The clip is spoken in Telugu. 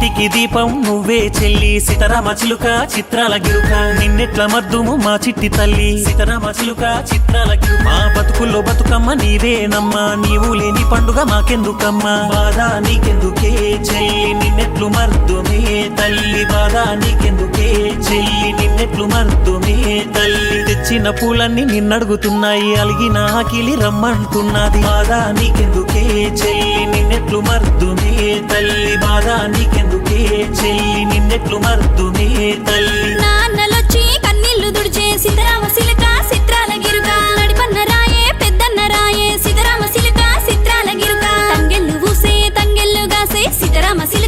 ఇంటికి దీపం నువ్వే చెల్లి సీతారామ చిలుక చిత్రాల గిరుక నిన్నెట్ల మద్దుము మా చిట్టి తల్లి సీతారామ చిలుక చిత్రాల గిరుక మా బతుకుల్లో బతుకమ్మ నీవేనమ్మా నీవు లేని పండుగ మాకెందుకమ్మా బాధ నీకెందుకే చెల్లి నిన్నెట్లు మర్దుమే తల్లి బాధ నీకెందుకే చెల్లి నిన్నెట్లు మర్దుమే తల్లి తెచ్చిన పూలన్నీ నిన్నడుగుతున్నాయి అలిగిన ఆకిలి రమ్మంటున్నది బాధ నీకెందుకే చెల్లి నిన్నెట్లు మర్దుమే తల్లి బాధ నీకెందుకే చెల్లి నిన్నెట్లు మర్దుమే తల్లి నాన్నలొచ్చి కన్నీళ్లు దుడిచే సీతారామ సిలక చిత్రాల గిరుక నడిపన్న రాయే పెద్దన్న రాయే సీతారామ సిలక చిత్రాల గిరుక తంగెళ్ళు ఊసే తంగెళ్ళు గాసే సీతారామ సిలక